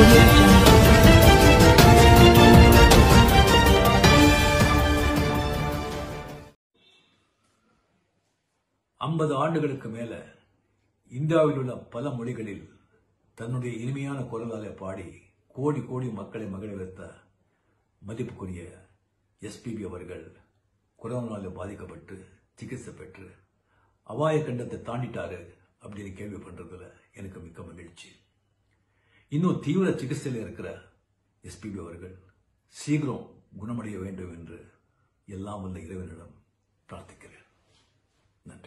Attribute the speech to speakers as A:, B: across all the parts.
A: audio jungle.
B: ஐம்பது ஆண்டுகளுக்கு மேல இந்தியாவில் உள்ள பல மொழிகளில் தன்னுடைய இனிமையான குரலாலே பாடி கோடி கோடி மக்களை மகிழ வைத்த மதிப்புக்குரிய எஸ்பிபி அவர்கள் கொரோனாவில் பாதிக்கப்பட்டு சிகிச்சை பெற்று அபாய கண்டத்தை தாண்டிட்டாரு அப்படின்னு கேள்விப்படுறதுல எனக்கு மிக்க மகிழ்ச்சி இன்னும் தீவிர சிகிச்சையில் இருக்கிற எஸ்பிபி அவர்கள் சீக்கிரம் குணமடைய வேண்டும் என்று எல்லாம் வல்ல இறைவனிடம் பிரார்த்திக்கிறேன் நன்றி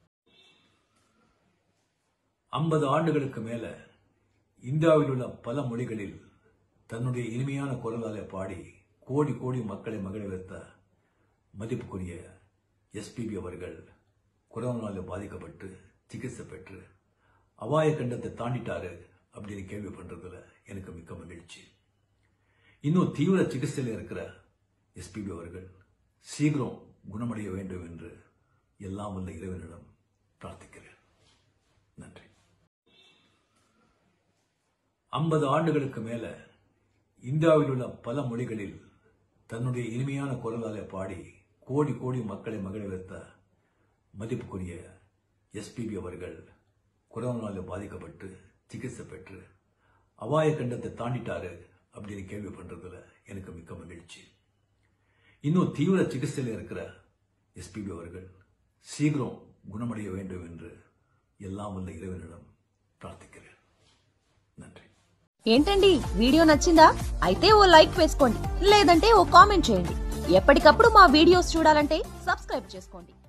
B: ஐம்பது ஆண்டுகளுக்கு மேல இந்தியாவில் உள்ள பல மொழிகளில் தன்னுடைய இனிமையான குரலாலே பாடி கோடி கோடி மக்களை மகிழ வைத்த மதிப்புக்குரிய எஸ்பிபி அவர்கள் கொரோனாவில் பாதிக்கப்பட்டு சிகிச்சை பெற்று அபாய கண்டத்தை தாண்டிட்டாரு அப்படின்னு கேள்விப்படுறதுல எனக்கு மிக்க மகிழ்ச்சி இன்னும் தீவிர சிகிச்சையில் இருக்கிற எஸ்பிபி அவர்கள் சீக்கிரம் குணமடைய வேண்டும் என்று எல்லாம் வல்ல இறைவனிடம் பிரார்த்திக்கிறேன் நன்றி ஐம்பது ஆண்டுகளுக்கு மேல இந்தியாவில் உள்ள பல மொழிகளில் தன்னுடைய இனிமையான குரலாலே பாடி கோடி கோடி மக்களை மகிழ வைத்த மதிப்புக்குரிய எஸ்பிபி அவர்கள் கொரோனாவில் பாதிக்கப்பட்டு சிகிச்சை பெற்று அபாய கண்டத்தை தாண்டிட்டாரு அப்படின்னு கேள்விப்படுறதுல எனக்கு மிக்க மகிழ்ச்சி இன்னும் தீவிர சிகிச்சையில் இருக்கிற எஸ்பிபி அவர்கள் சீக்கிரம் குணமடைய வேண்டும் என்று எல்லாம் வல்ல இறைவனிடம் பிரார்த்திக்கிறேன் நன்றி
C: ఏంటండి వీడియో నచ్చిందా అయితే ఓ లైక్ వేసుకోండి లేదంటే ఓ కామెంట్ చేయండి ఎప్పటికప్పుడు మా వీడియోస్ చూడాలంటే సబ్స్క్రైబ్ చేసుకోండి